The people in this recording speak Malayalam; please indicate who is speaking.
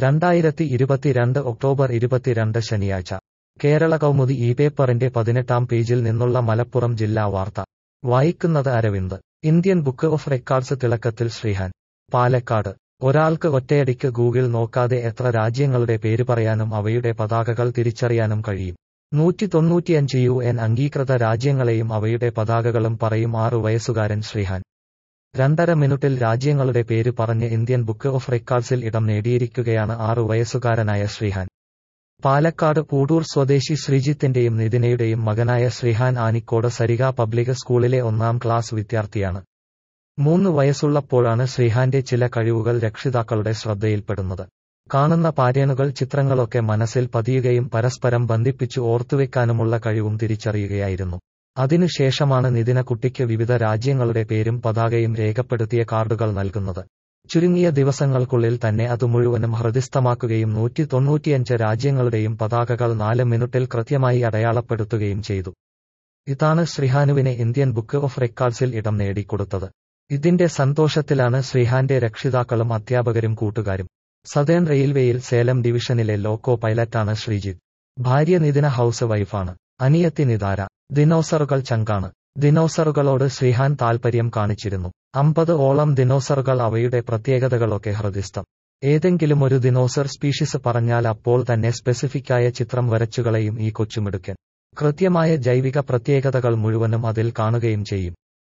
Speaker 1: രണ്ടായിരത്തി ഇരുപത്തിരണ്ട് ഒക്ടോബർ ഇരുപത്തിരണ്ട് ശനിയാഴ്ച കേരള കൗമുദി ഈ പേപ്പറിന്റെ പതിനെട്ടാം പേജിൽ നിന്നുള്ള മലപ്പുറം ജില്ലാ വാർത്ത വായിക്കുന്നത് Aravind Indian book of records തിളക്കത്തിൽ ശ്രീഹാൻ പാലക്കാട് ഒരാൾക്ക് ഒറ്റയടിക്ക് ഗൂഗിൾ നോക്കാതെ എത്ര രാജ്യങ്ങളുടെ പേര് പറയാനും അവയുടെ പതാകകൾ തിരിച്ചറിയാനും കഴിയും നൂറ്റി തൊണ്ണൂറ്റിയഞ്ച് യു എൻ അംഗീകൃത രാജ്യങ്ങളെയും അവയുടെ പതാകകളും പറയും ആറു വയസ്സുകാരൻ ശ്രീഹാൻ രണ്ടര മിനിറ്റിൽ രാജ്യങ്ങളുടെ പേര് പറഞ്ഞ് ഇന്ത്യൻ ബുക്ക് ഓഫ് റെക്കോർഡ്സിൽ ഇടം നേടിയിരിക്കുകയാണ് ആറു വയസ്സുകാരനായ ശ്രീഹാൻ പാലക്കാട് പൂടൂർ സ്വദേശി ശ്രീജിത്തിന്റെയും നിതിനയുടെയും മകനായ ശ്രീഹാൻ ആനിക്കോട് സരിക പബ്ലിക് സ്കൂളിലെ ഒന്നാം ക്ലാസ് വിദ്യാർത്ഥിയാണ് മൂന്ന് വയസ്സുള്ളപ്പോഴാണ് ശ്രീഹാന്റെ ചില കഴിവുകൾ രക്ഷിതാക്കളുടെ ശ്രദ്ധയിൽപ്പെടുന്നത് കാണുന്ന പാറ്റേണുകൾ ചിത്രങ്ങളൊക്കെ മനസ്സിൽ പതിയുകയും പരസ്പരം ബന്ധിപ്പിച്ചു ഓർത്തുവെക്കാനുമുള്ള കഴിവും തിരിച്ചറിയുകയായിരുന്നു അതിനുശേഷമാണ് നിതിന കുട്ടിക്ക് വിവിധ രാജ്യങ്ങളുടെ പേരും പതാകയും രേഖപ്പെടുത്തിയ കാർഡുകൾ നൽകുന്നത് ചുരുങ്ങിയ ദിവസങ്ങൾക്കുള്ളിൽ തന്നെ അത് മുഴുവനും ഹൃദിസ്ഥമാക്കുകയും നൂറ്റി തൊണ്ണൂറ്റിയഞ്ച് രാജ്യങ്ങളുടെയും പതാകകൾ നാല് മിനിറ്റിൽ കൃത്യമായി അടയാളപ്പെടുത്തുകയും ചെയ്തു ഇതാണ് ശ്രീഹാനുവിനെ ഇന്ത്യൻ ബുക്ക് ഓഫ് റെക്കോർഡ്സിൽ ഇടം നേടിക്കൊടുത്തത് ഇതിന്റെ സന്തോഷത്തിലാണ് ശ്രീഹാന്റെ രക്ഷിതാക്കളും അധ്യാപകരും കൂട്ടുകാരും സതേൺ റെയിൽവേയിൽ സേലം ഡിവിഷനിലെ ലോക്കോ പൈലറ്റാണ് ശ്രീജിത്ത് ഭാര്യ നിതിന ഹൌസ് വൈഫാണ് അനിയത്തി നിതാര ദിനോസറുകൾ ചങ്കാണ് ദിനോസറുകളോട് ശ്രീഹാൻ താൽപര്യം കാണിച്ചിരുന്നു അമ്പത് ഓളം ദിനോസറുകൾ അവയുടെ പ്രത്യേകതകളൊക്കെ ഹൃദിസ്ഥം ഏതെങ്കിലും ഒരു ദിനോസർ സ്പീഷീസ് പറഞ്ഞാൽ അപ്പോൾ തന്നെ സ്പെസിഫിക്കായ ചിത്രം വരച്ചുകളയും ഈ കൊച്ചുമിടുക്കൻ കൃത്യമായ ജൈവിക പ്രത്യേകതകൾ മുഴുവനും അതിൽ കാണുകയും ചെയ്യും